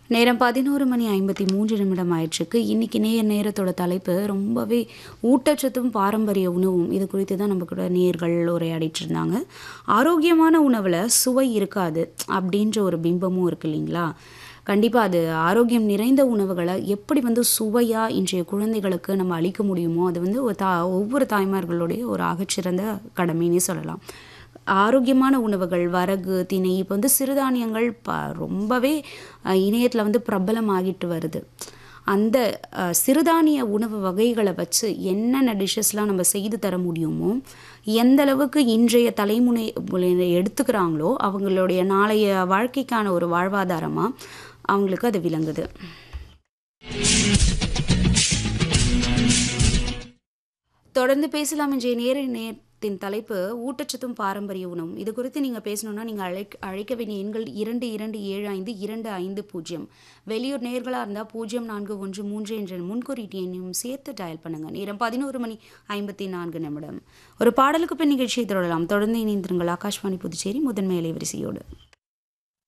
நேரம் பதினோரு மணி ஐம்பத்தி மூன்று நிமிடம் ஆயிடுச்சுக்கு இன்னைக்கு நேர நேரத்தோட தலைப்பு ரொம்பவே ஊட்டச்சத்தும் பாரம்பரிய உணவும் இது குறித்து தான் நம்ம கூட நேர்கள் உரையாடிட்டு இருந்தாங்க ஆரோக்கியமான உணவில் சுவை இருக்காது அப்படின்ற ஒரு பிம்பமும் இருக்கு இல்லைங்களா கண்டிப்பாக அது ஆரோக்கியம் நிறைந்த உணவுகளை எப்படி வந்து சுவையாக இன்றைய குழந்தைகளுக்கு நம்ம அளிக்க முடியுமோ அது வந்து ஒரு தா ஒவ்வொரு தாய்மார்களுடைய ஒரு ஆகச்சிறந்த கடமைன்னே சொல்லலாம் ஆரோக்கியமான உணவுகள் வரகு திணை இப்போ வந்து சிறுதானியங்கள் ப ரொம்பவே இணையத்தில் வந்து பிரபலமாகிட்டு வருது அந்த அஹ், சிறுதானிய உணவு வகைகளை வச்சு என்னென்ன டிஷ்ஷஸ்லாம் நம்ம செய்து தர முடியுமோ எந்த அளவுக்கு இன்றைய தலைமுறை எடுத்துக்கிறாங்களோ அவங்களுடைய நாளைய வாழ்க்கைக்கான ஒரு வாழ்வாதாரமாக அவங்களுக்கு அது விளங்குது தொடர்ந்து பேசலாம் இன்றைய நேர நேரத்தின் தலைப்பு ஊட்டச்சத்தும் பாரம்பரிய உணவும் இது குறித்து நீங்கள் பேசணும்னா நீங்கள் அழைக்க அழைக்க வேண்டிய எண்கள் இரண்டு இரண்டு ஏழு ஐந்து இரண்டு ஐந்து பூஜ்ஜியம் வெளியூர் நேர்களாக இருந்தால் பூஜ்ஜியம் நான்கு ஒன்று மூன்று என்ற முன்குறியீட்டு எண்ணையும் சேர்த்து டயல் பண்ணுங்க நேரம் பதினோரு மணி ஐம்பத்தி நான்கு நிமிடம் ஒரு பாடலுக்கு பின் நிகழ்ச்சியை தொடரலாம் தொடர்ந்து இணைந்திருங்கள் ஆகாஷ்வாணி புதுச்சேரி முதன்மை அலைவரிசையோடு